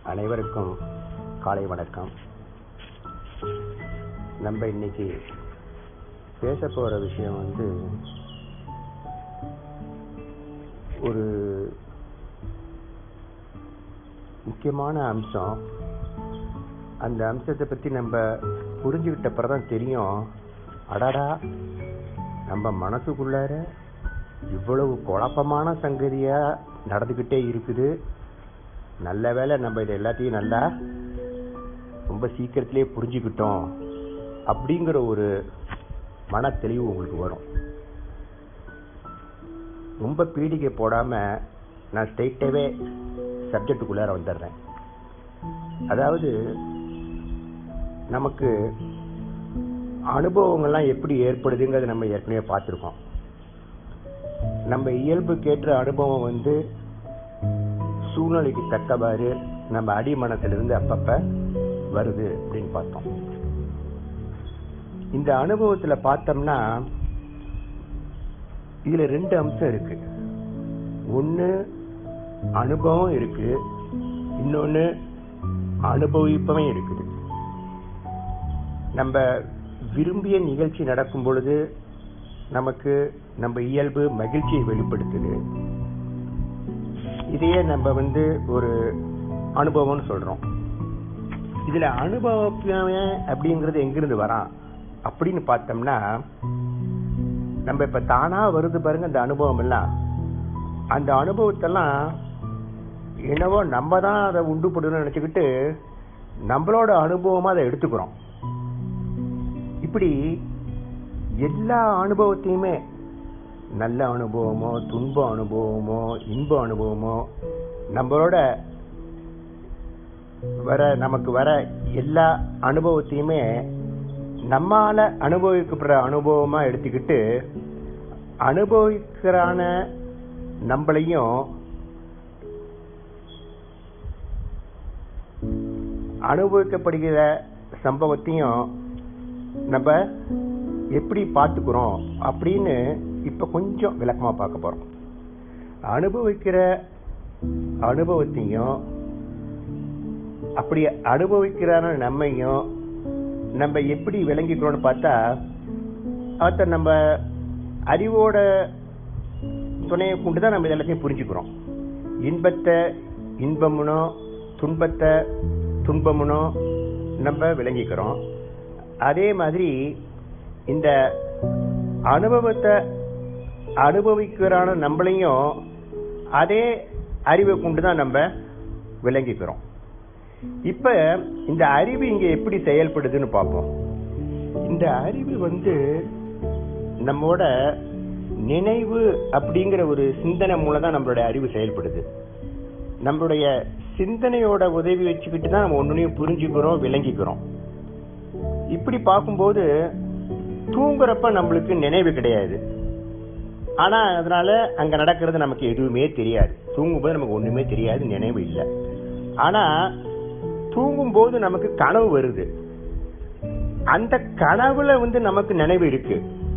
அனைவருக்கும் காலை வணக்கம் நம்ம இன்னைக்கு பேச போற விஷயம் வந்து ஒரு முக்கியமான அம்சம் அந்த அம்சத்தை பத்தி நம்ம புரிஞ்சுக்கிட்ட பிறதான் தெரியும் அடாடா நம்ம மனசுக்குள்ளார இவ்வளவு குழப்பமான சங்கதியா நடந்துகிட்டே இருக்குது நல்ல வேளை நம்ம இது எல்லாத்தையும் நல்லா ரொம்ப சீக்கிரத்திலே புரிஞ்சுக்கிட்டோம் அப்படிங்கிற ஒரு மன தெளிவு உங்களுக்கு வரும் ரொம்ப பீடிகை போடாம நான் ஸ்ட்ரெயிட்டாவே சப்ஜெக்டுக்குள்ளார வந்துடுறேன் அதாவது நமக்கு அனுபவங்கள்லாம் எப்படி ஏற்படுதுங்கிறத நம்ம ஏற்கனவே பார்த்துருக்கோம் நம்ம இயல்புக்கேற்ற அனுபவம் வந்து சூழ்நிலைக்கு தக்கவாறு நம்ம அடிமனத்திலிருந்து அப்பப்ப வருது அப்படின்னு பார்த்தோம் இந்த அனுபவத்துல பார்த்தோம்னா இதுல ரெண்டு அம்சம் இருக்கு ஒண்ணு அனுபவம் இருக்கு இன்னொன்னு அனுபவிப்பவன் இருக்குது நம்ம விரும்பிய நிகழ்ச்சி நடக்கும் பொழுது நமக்கு நம்ம இயல்பு மகிழ்ச்சியை வெளிப்படுத்துது இதையே நம்ம வந்து ஒரு அனுபவம்னு சொல்றோம் இதுல அனுபவம் அப்படிங்கிறது எங்கிருந்து வரான் அப்படின்னு பார்த்தோம்னா நம்ம இப்ப தானா வருது பாருங்க அந்த அனுபவம் எல்லாம் அந்த அனுபவத்தெல்லாம் என்னவோ நம்ம தான் அதை உண்டு பண்ணணும்னு நினைச்சுக்கிட்டு நம்மளோட அனுபவமா அதை எடுத்துக்கிறோம் இப்படி எல்லா அனுபவத்தையுமே நல்ல அனுபவமோ துன்ப அனுபவமோ இன்ப அனுபவமோ நம்மளோட வர நமக்கு வர எல்லா அனுபவத்தையுமே நம்மால அனுபவிக்கப்படுற அனுபவமா எடுத்துக்கிட்டு அனுபவிக்கிறான நம்மளையும் அனுபவிக்கப்படுகிற சம்பவத்தையும் நம்ம எப்படி பார்த்துக்கிறோம் அப்படின்னு இப்ப கொஞ்சம் விளக்கமா பார்க்க போறோம் அனுபவிக்கிற அனுபவத்தையும் அப்படி அனுபவிக்கிறான நம்மையும் நம்ம எப்படி விளங்கிக்கிறோம்னு பார்த்தா அத நம்ம அறிவோட துணையை கொண்டுதான் நம்ம எல்லாத்தையும் புரிஞ்சுக்கிறோம் இன்பத்தை இன்பமுனோ துன்பத்தை துன்பமுனோ நம்ம விளங்கிக்கிறோம் அதே மாதிரி இந்த அனுபவத்தை அனுபவிக்கிறான நம்மளையும் அதே அறிவை கொண்டுதான் நம்ம விளங்கிக்கிறோம் இப்ப இந்த அறிவு இங்க எப்படி செயல்படுதுன்னு பார்ப்போம் இந்த அறிவு வந்து நம்மோட நினைவு அப்படிங்கிற ஒரு சிந்தனை மூலம் தான் நம்மளுடைய அறிவு செயல்படுது நம்மளுடைய சிந்தனையோட உதவி வச்சுக்கிட்டு தான் நம்ம ஒன்னுனையும் புரிஞ்சுக்கிறோம் விளங்கிக்கிறோம் இப்படி பார்க்கும்போது தூங்குறப்ப நம்மளுக்கு நினைவு கிடையாது ஆனா அதனால அங்க நடக்கிறது நமக்கு எதுவுமே தெரியாது தூங்கும்போது நமக்கு ஒண்ணுமே தெரியாது நினைவு இல்லை ஆனா தூங்கும் போது நமக்கு கனவு வருது அந்த கனவுல வந்து நமக்கு நினைவு இருக்கு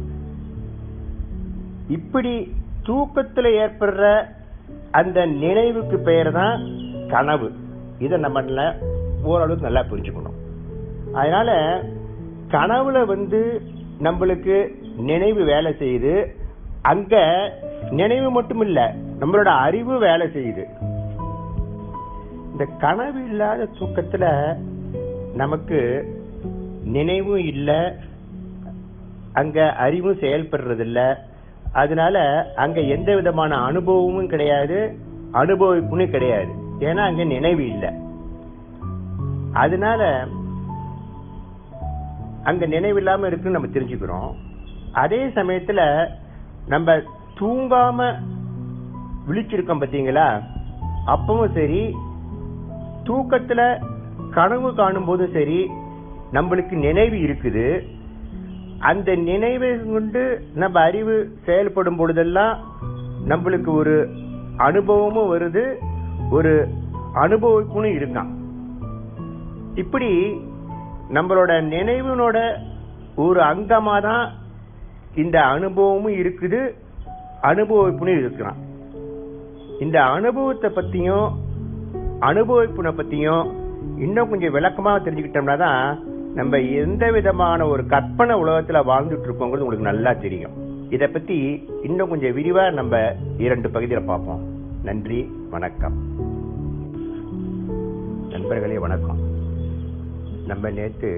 இப்படி தூக்கத்துல ஏற்படுற அந்த நினைவுக்கு பெயர் தான் கனவு இதை நம்ம ஓரளவுக்கு நல்லா புரிஞ்சுக்கணும் அதனால கனவுல வந்து நம்மளுக்கு நினைவு வேலை செய்யுது அங்க நினைவு மட்டும் இல்ல நம்மளோட அறிவு வேலை செய்யுது இந்த கனவு இல்லாத தூக்கத்துல நமக்கு நினைவும் இல்ல அங்க அறிவும் செயல்படுறது இல்ல அதனால அங்க எந்த விதமான அனுபவமும் கிடையாது அனுபவிப்பும் கிடையாது ஏன்னா அங்க நினைவு இல்லை அதனால அங்க நினைவில்லாம இருக்குன்னு நம்ம தெரிஞ்சுக்கிறோம் அதே சமயத்துல நம்ம தூங்காம விழிச்சிருக்கோம் பாத்தீங்களா அப்பவும் சரி தூக்கத்துல கனவு காணும் போதும் சரி நம்மளுக்கு நினைவு இருக்குது அந்த நினைவை கொண்டு நம்ம அறிவு செயல்படும் பொழுதெல்லாம் நம்மளுக்கு ஒரு அனுபவமும் வருது ஒரு அனுபவிப்பும் இருக்கான் இப்படி நம்மளோட நினைவினோட ஒரு அங்கமா தான் இந்த அனுபவமும் இருக்குது அனுபவிப்புன்னு இருக்கிறான் இந்த அனுபவத்தை பத்தியும் அனுபவிப்புனை பத்தியும் இன்னும் கொஞ்சம் விளக்கமா தெரிஞ்சுக்கிட்டோம்னா தான் நம்ம எந்த விதமான ஒரு கற்பனை உலகத்துல வாழ்ந்துட்டு இருக்கோங்கிறது உங்களுக்கு நல்லா தெரியும் இத பத்தி இன்னும் கொஞ்சம் விரிவா நம்ம இரண்டு பகுதியில பார்ப்போம் நன்றி வணக்கம் நண்பர்களே வணக்கம் நம்ம நேத்து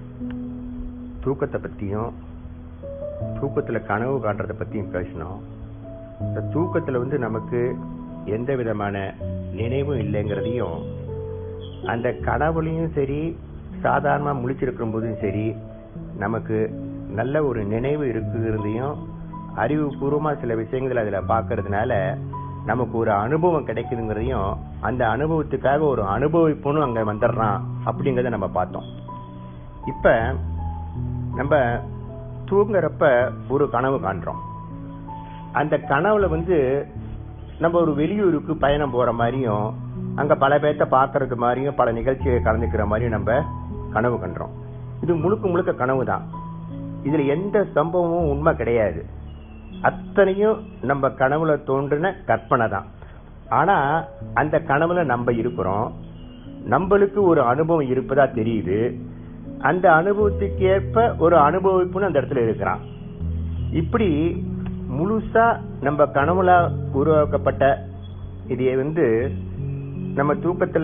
தூக்கத்தை பத்தியும் தூக்கத்துல கனவு காண்றத பத்தியும் பேசினோம் இந்த தூக்கத்துல வந்து நமக்கு எந்த விதமான நினைவும் இல்லைங்கிறதையும் அந்த கனவுலையும் சரி சாதாரணமா முழிச்சிருக்கும் போதும் சரி நமக்கு நல்ல ஒரு நினைவு இருக்குங்கிறதையும் அறிவுபூர்வமா சில விஷயங்களை அதுல பாக்குறதுனால நமக்கு ஒரு அனுபவம் கிடைக்குதுங்கிறதையும் அந்த அனுபவத்துக்காக ஒரு அனுபவிப்புன்னு அங்க வந்துடுறான் அப்படிங்கறத நம்ம பார்த்தோம் இப்ப நம்ம தூங்குறப்ப ஒரு கனவு காண்றோம் அந்த கனவுல வந்து நம்ம ஒரு வெளியூருக்கு பயணம் போற மாதிரியும் அங்க பல பேர்த்த பாக்குறது மாதிரியும் பல நிகழ்ச்சியை கலந்துக்கிற மாதிரியும் நம்ம கனவு கண்டோம் இது முழுக்க முழுக்க கனவு தான் இதுல எந்த சம்பவமும் உண்மை கிடையாது அத்தனையும் நம்ம கனவுல தோன்றின கற்பனை தான் ஆனா அந்த கனவுல நம்ம இருக்கிறோம் நம்மளுக்கு ஒரு அனுபவம் இருப்பதா தெரியுது அந்த அனுபவத்துக்கு ஏற்ப ஒரு அனுபவிப்புன்னு அந்த இடத்துல இருக்கிறான் இப்படி முழுசா நம்ம கனவுல உருவாக்கப்பட்ட இதை வந்து நம்ம தூக்கத்துல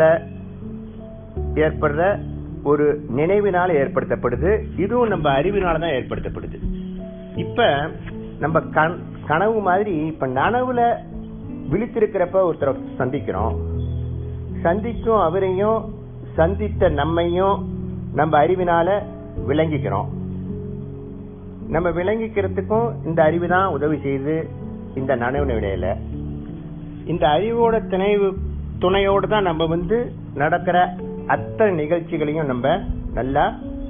ஏற்படுற ஒரு நினைவினால ஏற்படுத்தப்படுது இதுவும் நம்ம அறிவினால தான் ஏற்படுத்தப்படுது இப்ப நம்ம கண் கனவு மாதிரி இப்ப நனவுல விழித்திருக்கிறப்ப ஒருத்தரை சந்திக்கிறோம் சந்திக்கும் அவரையும் சந்தித்த நம்மையும் நம்ம அறிவினால விளங்கிக்கிறோம் நம்ம விளங்கிக்கிறதுக்கும் இந்த அறிவு தான் உதவி செய்யுது இந்த நனவு நிலையில இந்த அறிவோட துணைவு துணையோடு தான் நம்ம வந்து நடக்கிற அத்தனை நிகழ்ச்சிகளையும் நம்ம நல்லா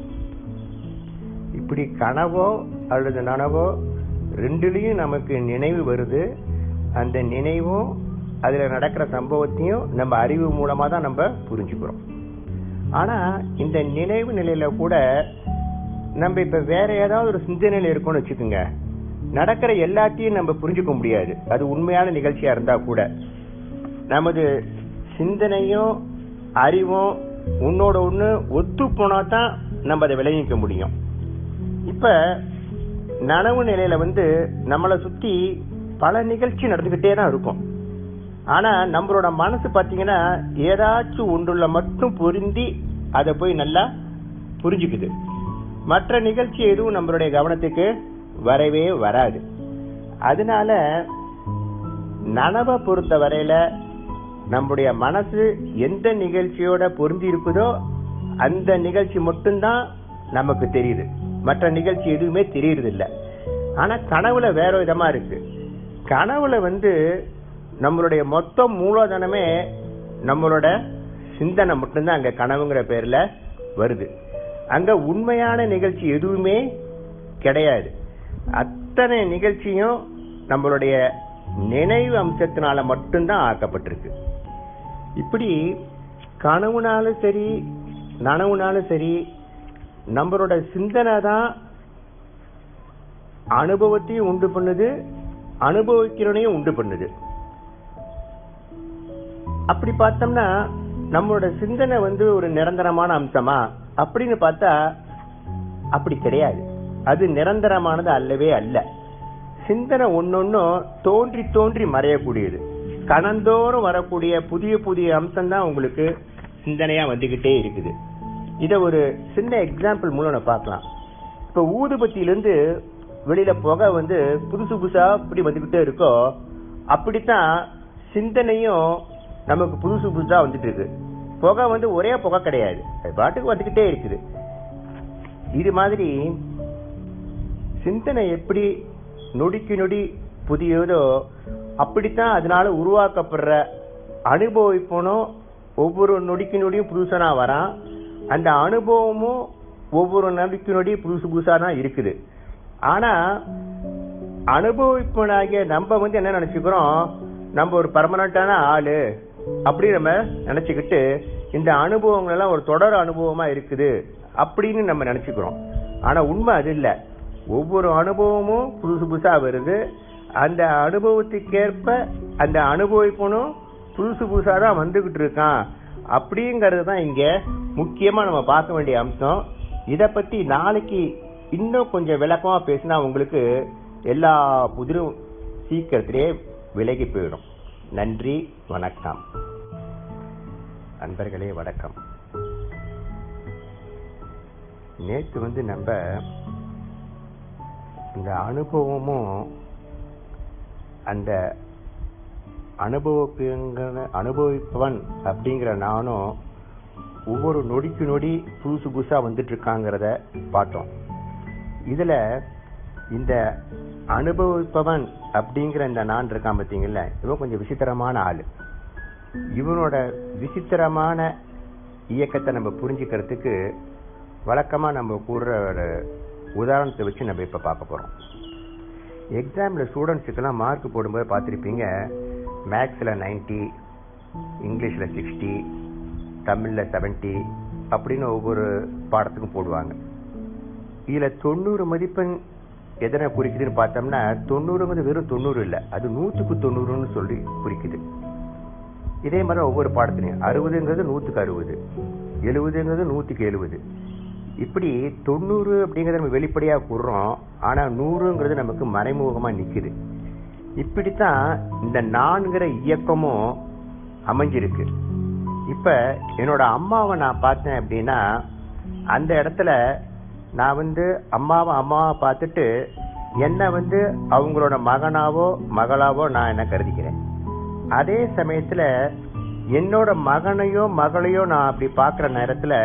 இப்படி கனவோ அல்லது நனவோ ரெண்டுலயும் நமக்கு நினைவு வருது அந்த நினைவும் அதுல நடக்கிற சம்பவத்தையும் நம்ம அறிவு மூலமா தான் நம்ம புரிஞ்சுக்கிறோம் ஆனா இந்த நினைவு நிலையில கூட நம்ம இப்ப வேற ஏதாவது ஒரு சிந்தனையில இருக்கோம்னு வச்சுக்கோங்க நடக்கிற எல்லாத்தையும் நம்ம புரிஞ்சுக்க முடியாது அது உண்மையான நிகழ்ச்சியா இருந்தா கூட நமது சிந்தனையும் அறிவும் உன்னோட ஒண்ணு ஒத்து போனா தான் நம்ம அதை விளைவிக்க முடியும் இப்ப நனவு நிலையில வந்து நம்மளை சுத்தி பல நிகழ்ச்சி நடந்துகிட்டே தான் இருக்கும் ஆனா நம்மளோட மனசு பாத்தீங்கன்னா ஏதாச்சும் ஒன்றுல மட்டும் பொருந்தி அதை போய் நல்லா புரிஞ்சுக்குது மற்ற நிகழ்ச்சி எதுவும் நம்மளுடைய கவனத்துக்கு வரவே வராது அதனால நனவை பொறுத்த வரையில நம்முடைய மனசு எந்த நிகழ்ச்சியோட பொருந்தி இருக்குதோ அந்த நிகழ்ச்சி மட்டும்தான் நமக்கு தெரியுது மற்ற நிகழ்ச்சி எதுவுமே தெரியறது இல்ல ஆனா கனவுல வேற விதமா இருக்கு கனவுல வந்து நம்மளுடைய மொத்த மூலதனமே நம்மளோட சிந்தனை மட்டும்தான் அங்க கனவுங்கிற பேர்ல வருது அங்க உண்மையான நிகழ்ச்சி எதுவுமே கிடையாது அத்தனை நிகழ்ச்சியும் நம்மளுடைய நினைவு அம்சத்தினால மட்டும்தான் ஆக்கப்பட்டிருக்கு இப்படி கனவுனாலும் சரி நனவுனாலும் சரி நம்மளோட சிந்தனை தான் அனுபவத்தையும் உண்டு பண்ணுது அனுபவிக்கிறனையும் உண்டு பண்ணுது அப்படி பார்த்தோம்னா நம்மளோட சிந்தனை வந்து ஒரு நிரந்தரமான அம்சமா அப்படின்னு பார்த்தா அப்படி கிடையாது அது நிரந்தரமானது அல்லவே அல்ல சிந்தனை ஒன்னொன்னும் தோன்றி தோன்றி மறையக்கூடியது கணந்தோறும் வரக்கூடிய புதிய புதிய அம்சம் தான் உங்களுக்கு சிந்தனையா வந்துகிட்டே இருக்குது இத ஒரு சின்ன எக்ஸாம்பிள் மூலம் நம்ம பார்க்கலாம் இப்ப ஊதுபத்தியிலிருந்து வெளியில புகை வந்து புதுசு புதுசா இப்படி வந்துகிட்டே இருக்கோ அப்படித்தான் சிந்தனையும் நமக்கு புதுசு புதுசா வந்துட்டு இருக்கு புகை வந்து ஒரே புகை கிடையாது அது பாட்டுக்கு வந்துகிட்டே இருக்குது இது மாதிரி சிந்தனை எப்படி நொடிக்கு நொடி புதியதோ அப்படித்தான் அதனால உருவாக்கப்படுற அனுபவிப்பனும் ஒவ்வொரு நொடிக்கு நொடியும் புதுசனா வரான் அந்த அனுபவமும் ஒவ்வொரு நொடிக்கு நொடியும் புதுசு புதுசா தான் இருக்குது ஆனா அனுபவிப்பனாகிய நம்ம வந்து என்ன நினைச்சுக்கிறோம் நம்ம ஒரு பர்மனண்டான ஆளு அப்படி நம்ம நினைச்சுக்கிட்டு இந்த அனுபவங்கள் எல்லாம் ஒரு தொடர் அனுபவமா இருக்குது அப்படின்னு நம்ம நினைச்சுக்கிறோம் ஆனா உண்மை அது இல்ல ஒவ்வொரு அனுபவமும் புதுசு புதுசா வருது அந்த அனுபவத்துக்கேற்ப அந்த அனுபவிப்பனும் புதுசு புதுசா தான் வந்துகிட்டு இருக்கான் அப்படிங்கறது தான் இங்க முக்கியமா நம்ம பார்க்க வேண்டிய அம்சம் இத பத்தி நாளைக்கு இன்னும் கொஞ்சம் விளக்கமா பேசினா உங்களுக்கு எல்லா புதிரும் சீக்கிரத்திலே விலகி போயிடும் நன்றி வணக்கம் அன்பர்களே வணக்கம் நேற்று வந்து நம்ம இந்த அனுபவமும் அந்த அனுபவிப்புங்கிற அனுபவிப்பவன் அப்படிங்கிற நானும் ஒவ்வொரு நொடிக்கு நொடி புதுசு புதுசா வந்துட்டு இருக்காங்கிறத பார்த்தோம் இதுல இந்த அனுபவிப்பவன் அப்படிங்கிற இந்த நான் இருக்கான் பார்த்தீங்கல்ல இவன் கொஞ்சம் விசித்திரமான ஆளு இவனோட விசித்திரமான இயக்கத்தை நம்ம புரிஞ்சுக்கிறதுக்கு வழக்கமா நம்ம கூடுற ஒரு உதாரணத்தை வச்சு நம்ம இப்ப பார்க்க போறோம் எக்ஸாம்ல ஸ்டூடெண்ட்ஸுக்கெல்லாம் மார்க் போடும்போது பார்த்துருப்பீங்க மேக்ஸில் நைன்டி இங்கிலீஷில் சிக்ஸ்டி தமிழில் செவன்ட்டி அப்படின்னு ஒவ்வொரு பாடத்துக்கும் போடுவாங்க இதில் தொண்ணூறு மதிப்பெண் எதனை குறிக்குதுன்னு பார்த்தோம்னா தொண்ணூறுங்கிறது வெறும் தொண்ணூறு இல்லை அது நூற்றுக்கு தொண்ணூறுன்னு சொல்லி குறிக்குது இதே மாதிரி ஒவ்வொரு பாடத்துலையும் அறுபதுங்கிறது நூற்றுக்கு அறுபது எழுபதுங்கிறது நூற்றுக்கு எழுபது இப்படி தொண்ணூறு அப்படிங்கறத நம்ம வெளிப்படையா கூடுறோம் ஆனா நூறுங்கிறது நமக்கு மறைமுகமா நிக்குது இப்படித்தான் இந்த நான்கிற இயக்கமும் அமைஞ்சிருக்கு இப்ப என்னோட அம்மாவை நான் பார்த்தேன் அப்படின்னா அந்த இடத்துல நான் வந்து அம்மாவை அம்மாவை பார்த்துட்டு என்ன வந்து அவங்களோட மகனாவோ மகளாவோ நான் என்ன கருதிக்கிறேன் அதே சமயத்துல என்னோட மகனையோ மகளையோ நான் அப்படி பார்க்குற நேரத்துல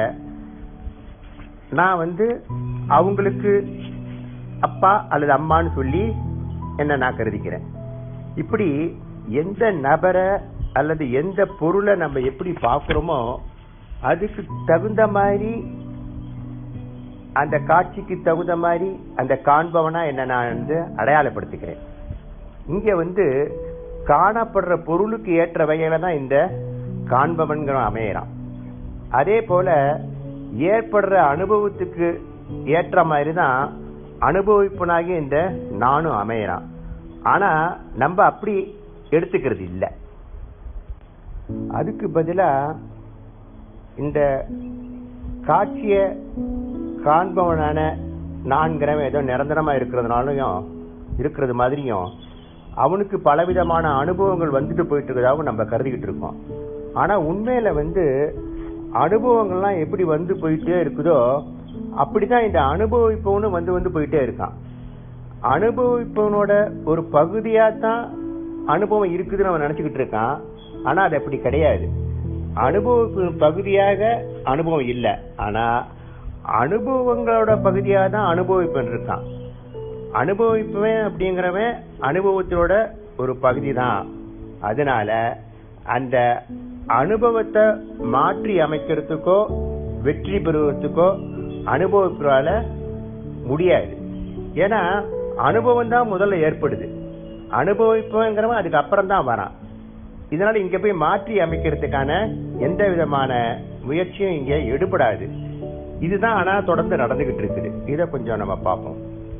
நான் வந்து அவங்களுக்கு அப்பா அல்லது அம்மான்னு சொல்லி என்ன நான் கருதிக்கிறேன் இப்படி எந்த நபரை அல்லது எந்த பொருளை நம்ம எப்படி பார்க்கிறோமோ அதுக்கு தகுந்த மாதிரி அந்த காட்சிக்கு தகுந்த மாதிரி அந்த காண்பவனா என்ன நான் வந்து அடையாளப்படுத்திக்கிறேன் இங்க வந்து காணப்படுற பொருளுக்கு ஏற்ற வகையில தான் இந்த காண்பவன்கிற அமையறான் அதே போல ஏற்படுற அனுபவத்துக்கு ஏற்ற மாதிரி தான் அனுபவிப்பனாகி இந்த நானும் அமையறான் ஆனா நம்ம அப்படி எடுத்துக்கிறது இல்ல அதுக்கு பதிலா இந்த காட்சிய காண்பவனான நான்கிறவன் ஏதோ நிரந்தரமா இருக்கிறதுனாலயும் இருக்கிறது மாதிரியும் அவனுக்கு பலவிதமான அனுபவங்கள் வந்துட்டு போயிட்டு இருக்கிறதாகவும் நம்ம கருதிக்கிட்டு இருக்கோம் ஆனா உண்மையில வந்து அனுபவங்கள்லாம் எப்படி வந்து போயிட்டே இருக்குதோ அப்படிதான் இந்த அனுபவிப்பவனும் வந்து வந்து போயிட்டே இருக்கான் அனுபவிப்பவனோட ஒரு பகுதியா தான் அனுபவம் இருக்குதுன்னு அவன் நினைச்சுக்கிட்டு இருக்கான் ஆனா அது அப்படி கிடையாது அனுபவிப்பு பகுதியாக அனுபவம் இல்லை ஆனா அனுபவங்களோட பகுதியாக தான் அனுபவிப்பன் இருக்கான் அனுபவிப்பவன் அப்படிங்கிறவன் அனுபவத்தோட ஒரு பகுதி தான் அதனால அந்த அனுபவத்தை மாற்றி அமைக்கிறதுக்கோ வெற்றி பெறுவதற்கோ அனுபவிப்பதால முடியாது ஏன்னா அனுபவம் தான் முதல்ல ஏற்படுது அனுபவிப்பவங்கிறவன் அதுக்கு அப்புறம் தான் வரான் இதனால இங்க போய் மாற்றி அமைக்கிறதுக்கான எந்த விதமான முயற்சியும் இங்க எடுபடாது இதுதான் ஆனா தொடர்ந்து நடந்துகிட்டு இருக்குது இத கொஞ்சம் நம்ம பார்ப்போம்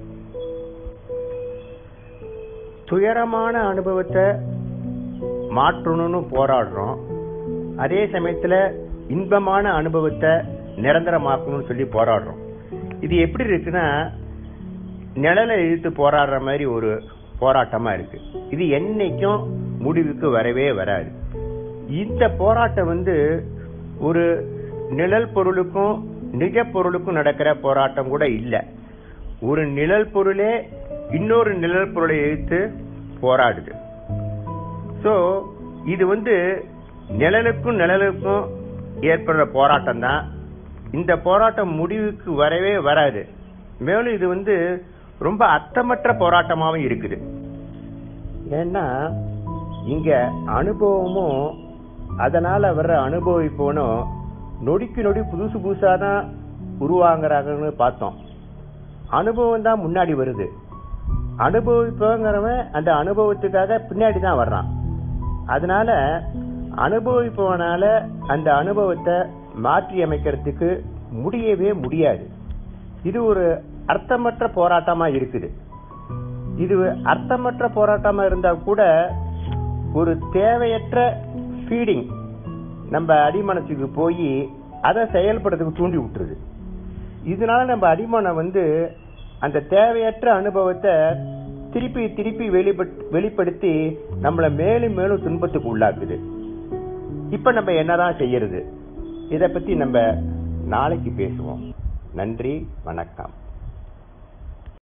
துயரமான அனுபவத்தை மாற்றணும்னு போராடுறோம் அதே சமயத்துல இன்பமான அனுபவத்தை நிரந்தரமாக்கணும்னு சொல்லி போராடுறோம் இது எப்படி இருக்குன்னா நிழலை இழுத்து போராடுற மாதிரி ஒரு போராட்டமா இருக்கு இது என்னைக்கும் முடிவுக்கு வரவே வராது இந்த போராட்டம் வந்து ஒரு நிழல் பொருளுக்கும் நிஜ பொருளுக்கும் நடக்கிற போராட்டம் கூட இல்ல ஒரு நிழல் பொருளே இன்னொரு நிழல் பொருளை எழுத்து போராடுது சோ இது வந்து நிழலுக்கும் நிழலுக்கும் ஏற்படுற போராட்டம் தான் இந்த போராட்டம் முடிவுக்கு வரவே வராது மேலும் இது வந்து ரொம்ப அர்த்தமற்ற போராட்டமாவும் இருக்குது ஏன்னா இங்க அனுபவமும் அதனால வர்ற அனுபவிப்பவனும் நொடிக்கு நொடி புதுசு புதுசா தான் உருவாங்குறாங்கன்னு பார்த்தோம் அனுபவம் தான் முன்னாடி வருது அனுபவிப்பவங்கிறவன் அந்த அனுபவத்துக்காக பின்னாடி தான் வர்றான் அதனால அனுபவிப்பவனால அந்த அனுபவத்தை மாற்றி அமைக்கிறதுக்கு முடியவே முடியாது இது ஒரு அர்த்தமற்ற போராட்டமா இருக்குது இது அர்த்தமற்ற போராட்டமா இருந்தா கூட ஒரு தேவையற்ற ஃபீடிங் நம்ம அடிமனசுக்கு போய் அதை செயல்படுறதுக்கு தூண்டி விட்டுருது இதனால நம்ம அடிமனம் வந்து அந்த தேவையற்ற அனுபவத்தை திருப்பி திருப்பி வெளிப்பட்- வெளிப்படுத்தி நம்மளை மேலும் மேலும் துன்பத்துக்கு உள்ளாக்குது இப்ப நம்ம என்னதான் செய்யறது இத பத்தி நம்ம நாளைக்கு பேசுவோம் நன்றி வணக்கம்